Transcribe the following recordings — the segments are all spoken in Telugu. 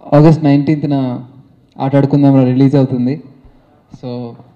ఆగస్ట్ నైన్టీన్త్న ఆట ఆడుకుందాం రిలీజ్ అవుతుంది సో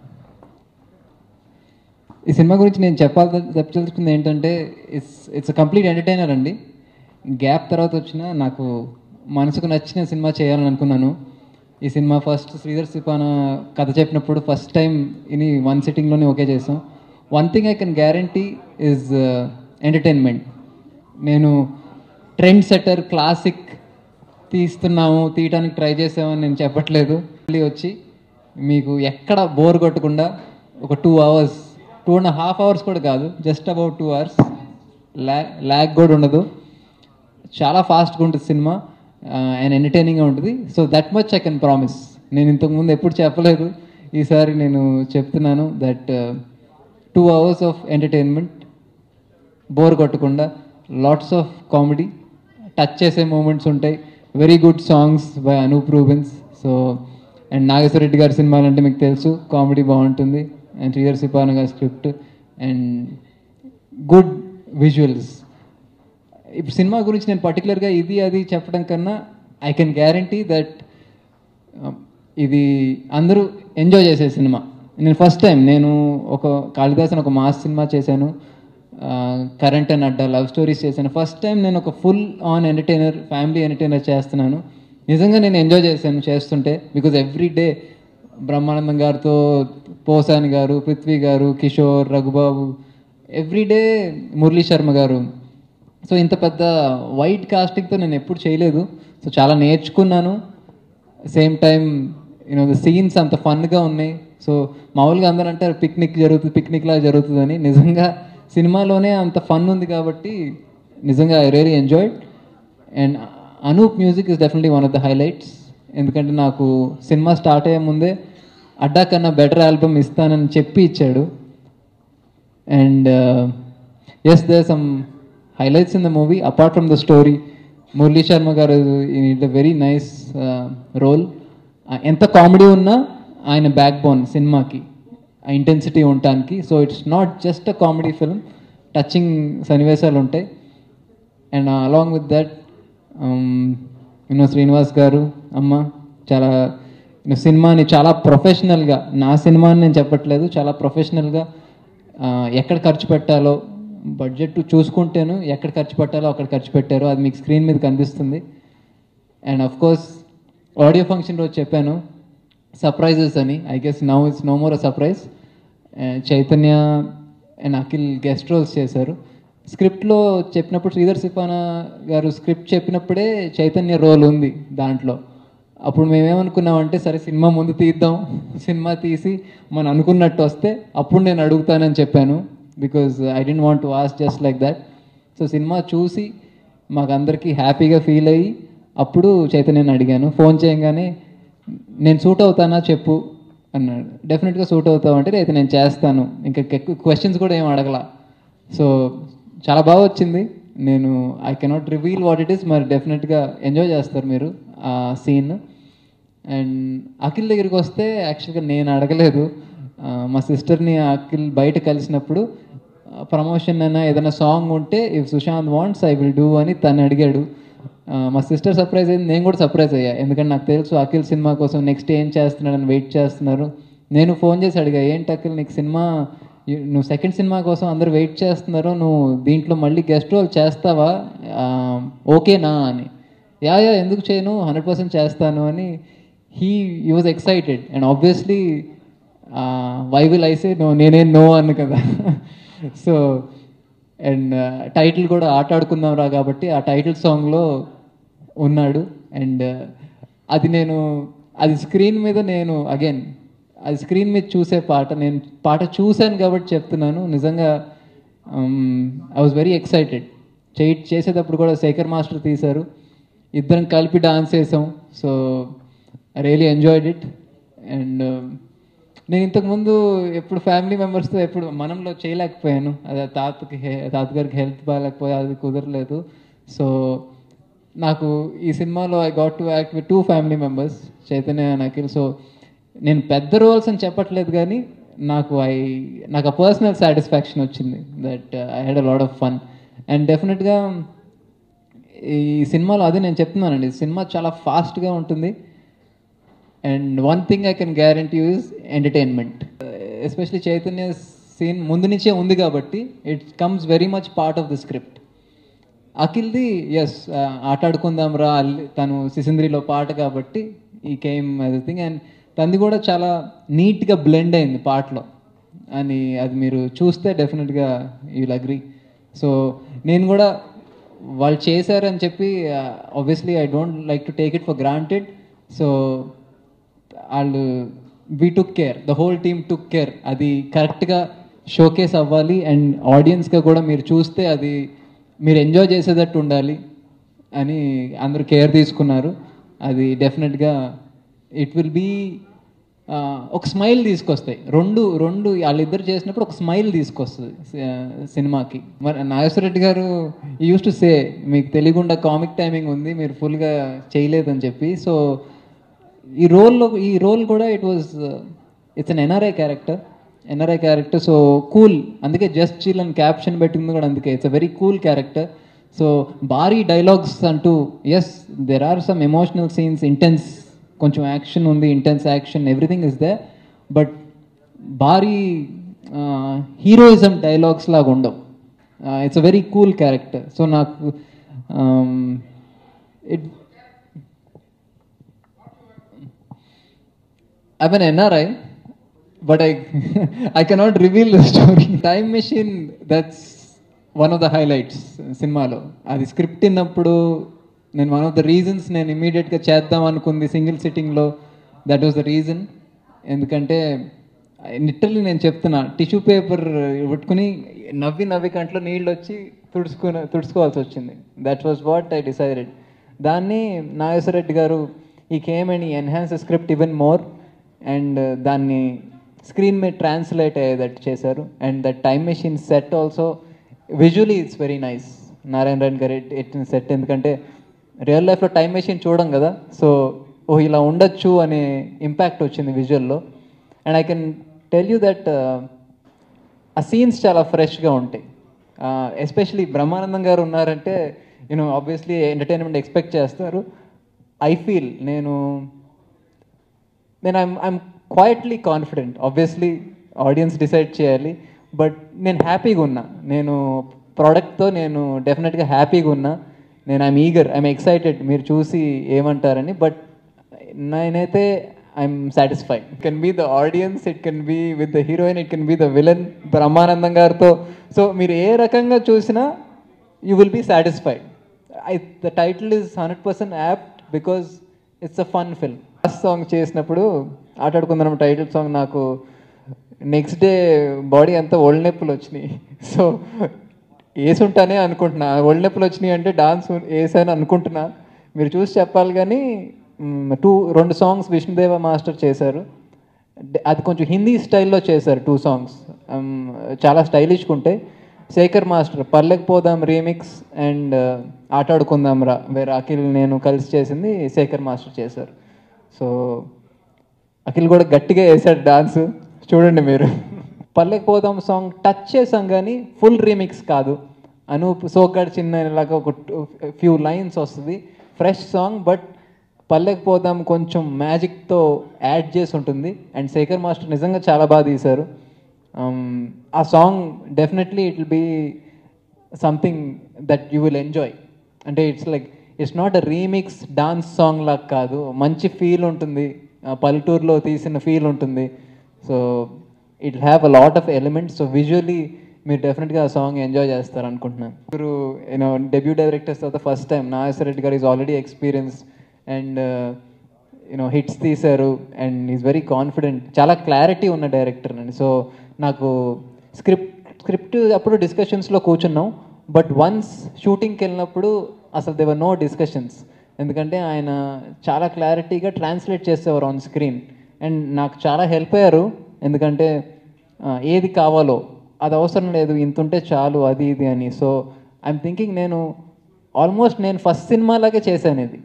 ఈ సినిమా గురించి నేను చెప్పాలి చెప్పదలుచుకుంది ఏంటంటే ఇట్స్ ఇట్స్ కంప్లీట్ ఎంటర్టైనర్ అండి గ్యాప్ తర్వాత వచ్చిన నాకు మనసుకు నచ్చిన సినిమా చేయాలని అనుకున్నాను ఈ సినిమా ఫస్ట్ శ్రీధర్ సిపాన కథ చెప్పినప్పుడు ఫస్ట్ టైం ఇని వన్ సిట్టింగ్లోనే ఓకే చేసాం one thing I can guarantee is entertainment నేను ట్రెండ్ సెటర్ క్లాసిక్ తీస్తున్నాము తీయడానికి ట్రై చేసామని నేను చెప్పట్లేదు మళ్ళీ వచ్చి మీకు ఎక్కడ బోర్ కొట్టకుండా ఒక two hours two and half hours కూడా కాదు జస్ట్ అబౌట్ టూ అవర్స్ ల్యా ల్యాగ్ కూడా ఉండదు చాలా ఫాస్ట్గా ఉంటుంది సినిమా అండ్ ఎంటర్టైనింగ్గా ఉంటుంది so that much I can promise నేను ఇంతకుముందు ఎప్పుడు చెప్పలేదు ఈసారి నేను చెప్తున్నాను that two hours of entertainment bore కొట్టకుండా లాట్స్ ఆఫ్ కామెడీ టచ్ చేసే మూమెంట్స్ ఉంటాయి very good songs by Anup Rubens so and Nageswara Reddy గారి సినిమాలు అంటే మీకు తెలుసు కామెడీ బాగుంటుంది అండ్ శ్రీధర్ సిపాన గారి స్క్రిప్ట్ అండ్ గుడ్ విజువల్స్ ఇప్పుడు సినిమా గురించి నేను పర్టికులర్గా ఇది అది చెప్పడం కన్నా ఐ కెన్ గ్యారంటీ దట్ ఇది అందరూ ఎంజాయ్ చేసే సినిమా నేను ఫస్ట్ టైం నేను ఒక కాళిదాసన్ ఒక మాస్ సినిమా చేశాను Current and Adda love stories చేశాను ఫస్ట్ టైం నేను ఒక full on entertainer family entertainer చేస్తున్నాను నిజంగా నేను ఎంజాయ్ చేశాను చేస్తుంటే బికాజ్ ఎవ్రీ డే బ్రహ్మానందం గారితో పోసాని గారు పృథ్వీ గారు కిషోర్ రఘుబాబు ఎవ్రీడే మురళీ శర్మ గారు సో ఇంత పెద్ద వైట్ కాస్టింగ్తో నేను ఎప్పుడు చేయలేదు సో చాలా నేర్చుకున్నాను same time you know the scenes అంత ఫన్గా ఉన్నాయి సో మామూలుగా అందరూ అంటారు పిక్నిక్ జరుగుతుంది పిక్నిక్ లాగా జరుగుతుందని నిజంగా సినిమాలోనే అంత ఫన్ ఉంది కాబట్టి నిజంగా I really enjoyed and Anup music is definitely one of the highlights ఎందుకంటే నాకు సినిమా స్టార్ట్ అయ్యే ముందే అడ్డా కన్నా బెటర్ ఆల్బమ్ ఇస్తానని చెప్పి ఇచ్చాడు and yes they some highlights in the movie apart from the story Murali Sharma గారు ఇట్ వెరీ నైస్ రోల్ ఎంత కామెడీ ఉన్నా ఆయన బ్యాక్ బోన్ సినిమాకి ఆ ఇంటెన్సిటీ ఉండటానికి so it's not just a comedy film touching సన్నివేశాలు ఉంటాయి and along with that you know Srinivas గారు అమ్మ చాలా you know, సినిమాని చాలా ప్రొఫెషనల్గా నా సినిమాని నేను చెప్పట్లేదు చాలా ప్రొఫెషనల్గా ఎక్కడ ఖర్చు పెట్టాలో బడ్జెట్ చూసుకుంటేను ఎక్కడ ఖర్చు పెట్టాలో అక్కడ ఖర్చు పెట్టారో అది మీకు స్క్రీన్ మీద కనిపిస్తుంది and of course audio function రోజు చెప్పాను సర్ప్రైజెస్ అని I guess now it's no more a surprise Chaitanya and Akhil guest roles చేశారు స్క్రిప్ట్లో చెప్పినప్పుడు శ్రీధర్ సిపానా గారు స్క్రిప్ట్ చెప్పినప్పుడే చైతన్య రోల్ ఉంది దాంట్లో అప్పుడు మేమేమనుకున్నామంటే సరే సినిమా ముందు తీద్దాం సినిమా తీసి మనం అనుకున్నట్టు వస్తే అప్పుడు నేను అడుగుతానని చెప్పాను because I didn't want to ask just like that so సినిమా చూసి మాకందరికీ హ్యాపీగా ఫీల్ అయ్యి అప్పుడు చైతన్యని అడిగాను ఫోన్ చేయగానే నేను సూట్ అవుతానా చెప్పు అన్నాడు డెఫినెట్గా సూట్ అవుతావు అంటే అయితే నేను చేస్తాను ఇంకా ఎక్కువ క్వశ్చన్స్ కూడా ఏం అడగల సో చాలా బాగా వచ్చింది నేను I cannot reveal what it is మరి డెఫినెట్గా ఎంజాయ్ చేస్తారు మీరు ఆ సీన్ అండ్ అఖిల్ దగ్గరికి వస్తే యాక్చువల్గా నేను అడగలేదు ఆ, మా సిస్టర్ని అఖిల్ బయట కలిసినప్పుడు ప్రమోషన్ అయినా ఏదైనా సాంగ్ ఉంటే if Sushant wants I will do అని తను అడిగాడు ఆ, మా సిస్టర్ సర్ప్రైజ్ అయింది నేను కూడా సర్ప్రైజ్ అయ్యా ఎందుకంటే నాకు తెలుసు అఖిల్ సినిమా కోసం నెక్స్ట్ ఏం చేస్తున్నాడని వెయిట్ చేస్తున్నారు నేను ఫోన్ చేసి అడిగా ఏంటి అఖిల్ నీకు సినిమా యు- నువ్వు సెకండ్ సినిమా కోసం అందరూ వెయిట్ చేస్తున్నారు నువ్వు దీంట్లో మళ్ళీ గెస్ట్ రోల్ చేస్తావా ఆ, ఓకేనా అని యా యా ఎందుకు చేయను హండ్రెడ్ పర్సెంట్ చేస్తాను అని హీ ఈ was excited and obviously why will I say no నేనేం నో అన్ను కదా సో అండ్ టైటిల్ కూడా ఆట ఆడుకుందాం రా కాబట్టి ఆ టైటిల్ సాంగ్లో ఉన్నాడు అండ్ అది నేను అది స్క్రీన్ మీద నేను అగైన్ అది స్క్రీన్ మీద చూసే పాట నేను పాట చూశాను కాబట్టి చెప్తున్నాను నిజంగా ఐ వాజ్ వెరీ ఎక్సైటెడ్ చేయి చేసేటప్పుడు కూడా శేఖర్ మాస్టర్ తీశారు ఇద్దరం కలిపి డాన్స్ చేసాం so I really enjoyed it and నేను ఇంతకుముందు ఎప్పుడు ఫ్యామిలీ మెంబర్స్తో ఎప్పుడు మనంలో చేయలేకపోయాను అది తాతకి హె- తాతగారికి హెల్త్ బాగాలేకపోయి అది కుదరలేదు సో నాకు ఈ సినిమాలో I got to act with two family members Chaitanya and Akhil so నేను పెద్ద రోల్స్ అని చెప్పట్లేదు కానీ నాకు ఐ నాకు ఆ పర్సనల్ సాటిస్ఫాక్షన్ వచ్చింది that I had a lot of fun and డెఫినెట్గా ఈ సినిమాలో అదే నేను చెప్తున్నానండి సినిమా చాలా ఫాస్ట్గా ఉంటుంది and one thing I can guarantee is entertainment especially Chaitanya scene ముందు నుంచే ఉంది కాబట్టి it comes very much part of the script అఖిల్ది ఎస్ ఆటాడుకుందాం రా అల్లి- తను సిసింద్రిలో పాట కాబట్టి ఈ కేమ్ థింగ్ అండ్ తనది కూడా చాలా నీట్గా బ్లెండ్ అయింది పాటలో అని అది మీరు చూస్తే డెఫినెట్గా యూల్ అగ్రీ సో నేను కూడా వాళ్ళు చేశారని చెప్పి obviously I don't like to take it for granted so వాళ్ళు we took care the whole team took care అది కరెక్ట్గా షోకేస్ అవ్వాలి అండ్ ఆడియన్స్గా కూడా మీరు చూస్తే అది మీరు ఎంజాయ్ చేసేటట్టు ఉండాలి అని అందరూ కేర్ తీసుకున్నారు అది డెఫినెట్గా ఇట్ విల్ బీ ఒక స్మైల్ తీసుకొస్తాయి రెండు రెండు వాళ్ళిద్దరు చేసినప్పుడు ఒక స్మైల్ తీసుకొస్తుంది సి- సినిమాకి మరి నాగేశ్వర రెడ్డి గారు యూస్ టు సే మీకు తెలియకుండా కామిక్ టైమింగ్ ఉంది మీరు ఫుల్గా చేయలేదని చెప్పి సో ఈ రోల్లో ఈ రోల్ కూడా it was it's an NRI character NRI character so cool అందుకే జస్ట్ చిల్ అని క్యాప్షన్ పెట్టింది కూడా అందుకే it's a very cool character so భారీ డైలాగ్స్ అంటూ yes there are some emotional scenes intense కొంచెం యాక్షన్ ఉంది intense action everything is there but భారీ హీరోయిజం డైలాగ్స్ లాగా ఉండవు it's a very cool character so నాకు it I'm an NRI, but I I cannot reveal the story. Time machine that's one of the highlights సినిమాలో అది స్క్రిప్ట్ విన్నప్పుడు నేను వన్ ఆఫ్ ద రీజన్స్ నేను ఇమీడియట్గా చేద్దాం అనుకుంది సింగిల్ సిట్టింగ్లో దట్ వాస్ ద రీజన్ ఎందుకంటే లిటరల్లీ నేను చెప్తున్నా టిష్యూ పేపర్ పెట్టుకుని నవ్వి నవ్వి కంట్లో నీళ్ళు వచ్చి తుడుచుకుని తుడుచుకోవాల్సి వచ్చింది that was what I decided దాన్ని నాగేశ్వర రెడ్డి గారు ఈ came and enhance script even more and దాన్ని స్క్రీన్ మీద ట్రాన్స్లేట్ అయ్యేటట్టు చేశారు and that time machine set also visually it's very nice Narayana రాయన్ గారు ఎట్టిన సెట్ ఎందుకంటే రియల్ లైఫ్లో టైం మెషిన్ చూడం కదా సో ఓ ఇలా ఉండొచ్చు అనే ఇంపాక్ట్ వచ్చింది విజువల్లో and I can tell you that ఆ సీన్స్ చాలా ఫ్రెష్గా ఉంటాయి ఎస్పెషలీ బ్రహ్మానందం గారు ఉన్నారంటే నేను ఆబ్వియస్లీ ఎంటర్టైన్మెంట్ ఎక్స్పెక్ట్ చేస్తారు ఐ ఫీల్ నేను నేను I'm I'm quietly confident obviously audience decide చేయాలి బట్ నేను హ్యాపీగా ఉన్నా నేను ప్రోడక్ట్తో నేను డెఫినెట్గా హ్యాపీగా ఉన్నా నేను ఐమ్ ఈగర్ ఐమ్ ఎక్సైటెడ్ మీరు చూసి ఏమంటారని బట్ నేనైతే I'm satisfied it can be the audience it can be with the heroine it can be the villain Brahmanandam గారితో సో మీరు ఏ రకంగా చూసినా you will be satisfied I the title is hundred percent apt because it's a fun film first song చేసినప్పుడు ఆటాడుకుందాం టైటిల్ సాంగ్ నాకు నెక్స్ట్ డే బాడీ అంతా ఒళ్ళు నొప్పులు వచ్చినాయి సో వేసుంటానే అనుకుంటున్నా ఒళ్ళు నొప్పులు వచ్చినాయి అంటే డాన్స్ వేసాను అనుకుంటున్నా మీరు చూసి చెప్పాలి కానీ టూ రెండు సాంగ్స్ విష్ణుదేవ మాస్టర్ చేశారు డ- అది కొంచెం హిందీ స్టైల్లో చేశారు టూ సాంగ్స్ చాలా స్టైలిష్గా ఉంటాయి శేఖర్ మాస్టర్ పల్లెకి పోదాం రీమిక్స్ అండ్ ఆటాడుకుందాం రా వేరే అఖిల్ నేను కలిసి చేసింది శేఖర్ మాస్టర్ చేశారు సో అఖిల్ కూడా గట్టిగా వేసాడు డాన్స్ చూడండి మీరు పల్లెకి పోదాం సాంగ్ టచ్ చేసాం కానీ ఫుల్ రీమిక్స్ కాదు అనూప్ సోకాడ్ చిన్న ఇలాగా ఒక ఫ్యూ లైన్స్ వస్తుంది ఫ్రెష్ సాంగ్ బట్ పల్లెకి పోదాం కొంచెం మ్యాజిక్తో యాడ్ చేసి ఉంటుంది అండ్ శేఖర్ మాస్టర్ నిజంగా చాలా బాగా తీశారు Um, ఆ song definitely it will be something that you will enjoy అంటే it's like it's not a remix dance song లాగా కాదు మంచి ఫీల్ ఉంటుంది ఆ పల్లెటూరులో తీసిన ఫీల్ ఉంటుంది so it have a lot of elements so visually మీరు డెఫినెట్గా ఆ సాంగ్ ఎంజాయ్ చేస్తారు అనుకుంటున్నాను మీరు యూనో డెబ్యూ డైరెక్టర్స్ తర్వాత first time Nageswara Reddy garu is already experience and you know hits తీశారు అండ్ ఈజ్ వెరీ కాన్ఫిడెంట్ చాలా క్లారిటీ ఉన్న డైరెక్టర్ అండి సో నాకు స్క్రిప్ట్ స్క్రిప్ట్ అప్పుడు డిస్కషన్స్లో కూర్చున్నాం బట్ వన్స్ షూటింగ్కి వెళ్ళినప్పుడు అసలు దేవర్ నో డిస్కషన్స్ ఎందుకంటే ఆయన చాలా క్లారిటీగా ట్రాన్స్లేట్ చేసేవారు ఆన్ స్క్రీన్ అండ్ నాకు చాలా హెల్ప్ అయ్యారు ఎందుకంటే ఆ, ఏది కావాలో అది అవసరం లేదు ఇంత ఉంటే చాలు అది ఇది అని సో ఐఎమ్ థింకింగ్ నేను ఆల్మోస్ట్ నేను ఫస్ట్ సినిమాలాగే చేశాను ఇది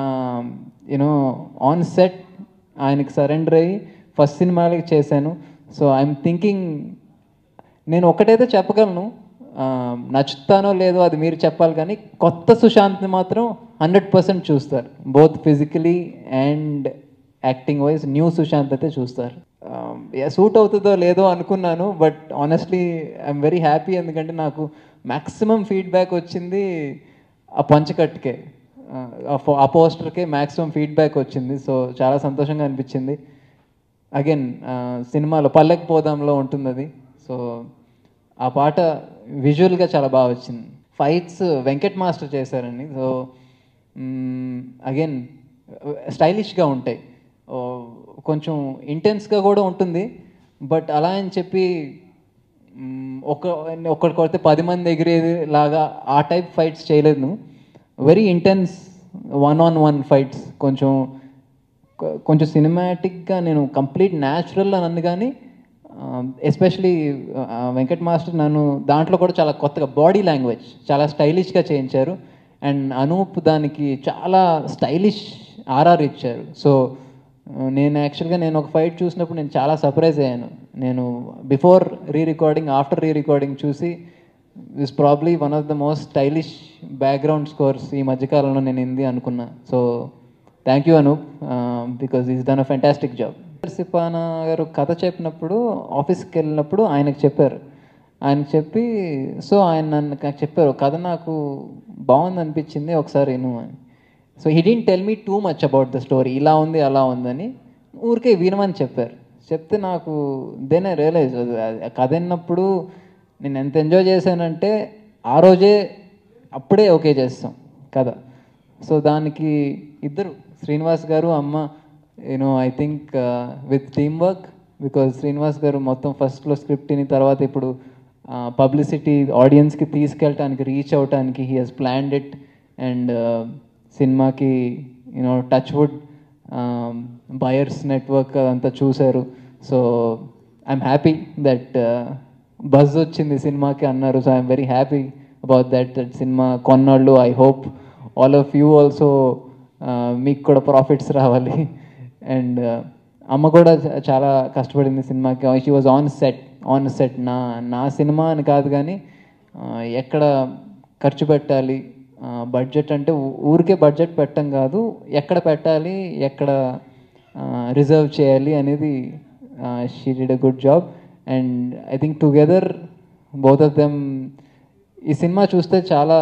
యూనో ఆన్ సెట్ ఆయనకి సరెండర్ అయ్యి ఫస్ట్ సినిమాలకి చేశాను సో ఐఎమ్ థింకింగ్ నేను ఒకటైతే చెప్పగలను ఆ, నచ్చుతానో లేదో అది మీరు చెప్పాలి కానీ కొత్త సుశాంత్ని మాత్రం హండ్రెడ్ పర్సెంట్ చూస్తారు both physically and acting wise new Sushant అయితే చూస్తారు సూట్ అవుతుందో లేదో అనుకున్నాను but honestly I'm very happy ఎందుకంటే నాకు మ్యాక్సిమం ఫీడ్బ్యాక్ వచ్చింది ఆ పంచకట్కే ఆ ఫో- ఆ పోస్టర్కే మ్యాక్సిమం ఫీడ్బ్యాక్ వచ్చింది సో చాలా సంతోషంగా అనిపించింది అగైన్ సినిమాలో పల్లెకి పోదాంలో ఉంటుంది అది సో ఆ పాట విజువల్గా చాలా బాగా వచ్చింది ఫైట్స్ వెంకట్ మాస్టర్ చేశారండి సో అగైన్ స్టైలిష్గా ఉంటాయి ఓ, కొంచెం ఇంటెన్స్గా కూడా ఉంటుంది బట్ అలా అని చెప్పి మ్మ్, ఒక ఒకటి కొడితే పది మంది ఎగిరేది లాగా ఆ టైప్ ఫైట్స్ చేయలేదు very intense one on one fights కొంచెం కొ- కొంచెం సినిమాటిక్గా నేను కంప్లీట్ న్యాచురల్ అని అంది కానీ ఎస్పెషలీ వెంకట్ మాస్టర్ నన్ను దాంట్లో కూడా చాలా కొత్తగా బాడీ లాంగ్వేజ్ చాలా స్టైలిష్గా చేయించారు అండ్ అనూప్ దానికి చాలా స్టైలిష్ ఆర్ఆర్ ఇచ్చారు సో నేను యాక్చువల్గా నేను ఒక ఫైట్ చూసినప్పుడు నేను చాలా సర్ప్రైజ్ అయ్యాను నేను before re recording after re recording చూసి this probably one of the most stylish background scores ఈ మధ్యకాలంలో నేను ఇంది అనుకున్నా so thank you Anup because is done a fantastic job సిపానా గారు కథ చెప్పినప్పుడు ఆఫీస్కి వెళ్ళినప్పుడు ఆయనకు చెప్పారు ఆయనకు చెప్పి సో ఆయన నన్ను నాకు చెప్పారు కథ నాకు బాగుంది అనిపించింది ఒకసారి విను అని so he didn't tell me too much about the story ఇలా ఉంది అలా ఉందని ఊరికే వినమని చెప్పారు చెప్తే నాకు దెన్ ఐ రియలైజ్ కథ విన్నప్పుడు నేను ఎంత ఎంజాయ్ చేశానంటే ఆ రోజే అప్పుడే ఓకే చేస్తాం కదా సో దానికి ఇద్దరు శ్రీనివాస్ గారు అమ్మ you know I think with team work because Srinivas garu మొత్తం ఫస్ట్లో స్క్రిప్ట్ విని తర్వాత ఇప్పుడు పబ్లిసిటీ ఆడియన్స్కి తీసుకెళ్ళటానికి రీచ్ అవటానికి he he's planned it and సినిమాకి you know touch wood buyers network అదంతా చూశారు so I'm happy that buzz వచ్చింది సినిమాకి అన్నారు so I'm very happy about that that సినిమా కొన్నాళ్ళు I hope all of you also మీకు కూడా ప్రాఫిట్స్ రావాలి అండ్ అమ్మ కూడా చ- చాలా కష్టపడింది సినిమాకి she was on set on set నా నా సినిమా అని కాదు కానీ ఆ, ఎక్కడ ఖర్చు పెట్టాలి బడ్జెట్ అంటే ఊ- ఊరికే బడ్జెట్ పెట్టడం కాదు ఎక్కడ పెట్టాలి ఎక్కడ రిజర్వ్ చేయాలి అనేది she did a good job and I think together both of them ఈ సినిమా చూస్తే చాలా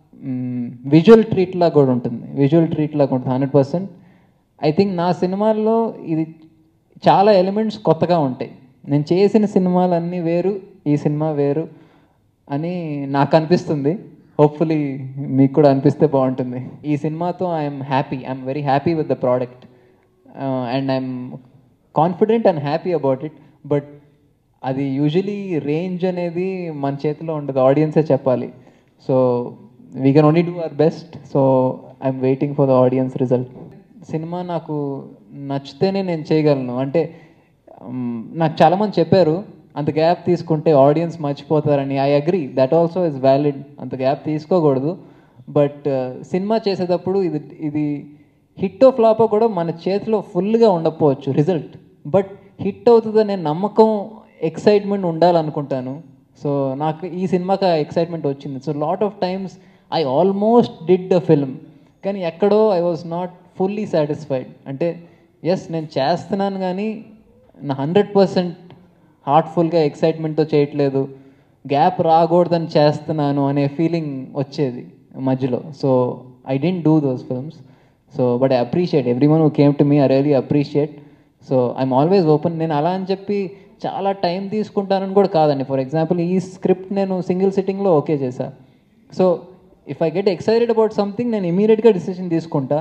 విజువల్ ట్రీట్ లాగా కూడా ఉంటుంది విజువల్ ట్రీట్ లాగా ఉంటుంది హండ్రెడ్ పర్సెంట్ ఐ థింక్ నా సినిమాల్లో ఇది చాలా ఎలిమెంట్స్ కొత్తగా ఉంటాయి నేను చేసిన సినిమాలన్నీ వేరు ఈ సినిమా వేరు అని నాకు అనిపిస్తుంది హోప్ఫుల్లీ మీకు కూడా అనిపిస్తే బాగుంటుంది ఈ సినిమాతో I'm happy I'm very happy with the product and I'm confident and happy about it but అది యూజువలీ రేంజ్ అనేది మన చేతిలో ఉండదు ఆడియన్సే చెప్పాలి so we can only do our best so I'm waiting for the audience result సినిమా నాకు నచ్చితేనే నేను చేయగలను అంటే మ్, నాకు చాలామంది చెప్పారు అంత గ్యాప్ తీసుకుంటే ఆడియన్స్ మర్చిపోతారని I agree that also is valid అంత గ్యాప్ తీసుకోకూడదు బట్ సినిమా చేసేటప్పుడు ఇది ఇది హిట్ ఫ్లాపో కూడా మన చేతిలో ఫుల్గా ఉండకపోవచ్చు రిజల్ట్ బట్ హిట్ అవుతుందనే నమ్మకం ఎక్సైట్మెంట్ ఉండాలనుకుంటాను సో నాకు ఈ సినిమాకి ఆ ఎక్సైట్మెంట్ వచ్చింది so lot of times I almost did the film కానీ ఎక్కడో I was not fully satisfied అంటే ఎస్ నేను చేస్తున్నాను కానీ నా హండ్రెడ్ పర్సెంట్ హార్ట్ఫుల్గా ఎక్సైట్మెంట్తో చేయట్లేదు గ్యాప్ రాకూడదని చేస్తున్నాను అనే ఫీలింగ్ వచ్చేది మధ్యలో so I didn't do those films so but I appreciate everyone who came to me I really appreciate so I'm always open నేను అలా అని చెప్పి చాలా టైం తీసుకుంటానని కూడా కాదండి ఫర్ ఎగ్జాంపుల్ ఈ స్క్రిప్ట్ నేను సింగిల్ సిట్టింగ్లో ఓకే చేశా so if I get excited about something నేను ఇమీడియట్గా డిసిషన్ తీసుకుంటా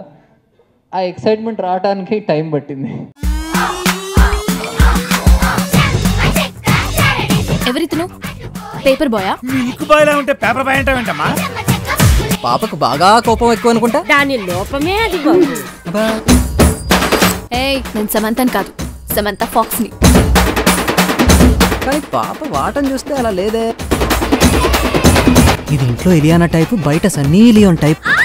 ఆ ఎక్సైట్మెంట్ రావడానికి టైం పట్టింది ఎవరితను పేపర్ బాయా మిల్క్ బాయ్లా ఉంటే పేపర్ బాయ్ అంటావేంటమ్మా పాపకు బాగా కోపం ఎక్కువ అనుకుంటా దాని లోపమే అది బాబు అబ్బా. ఏయ్ నేను సమంతని కాదు సమంత ఫాక్స్ని కానీ పాప వాటం చూస్తే అలా లేదే ఇది ఇంట్లో ఇలియానా టైపు బయట సన్నీ లియోన్ టైప్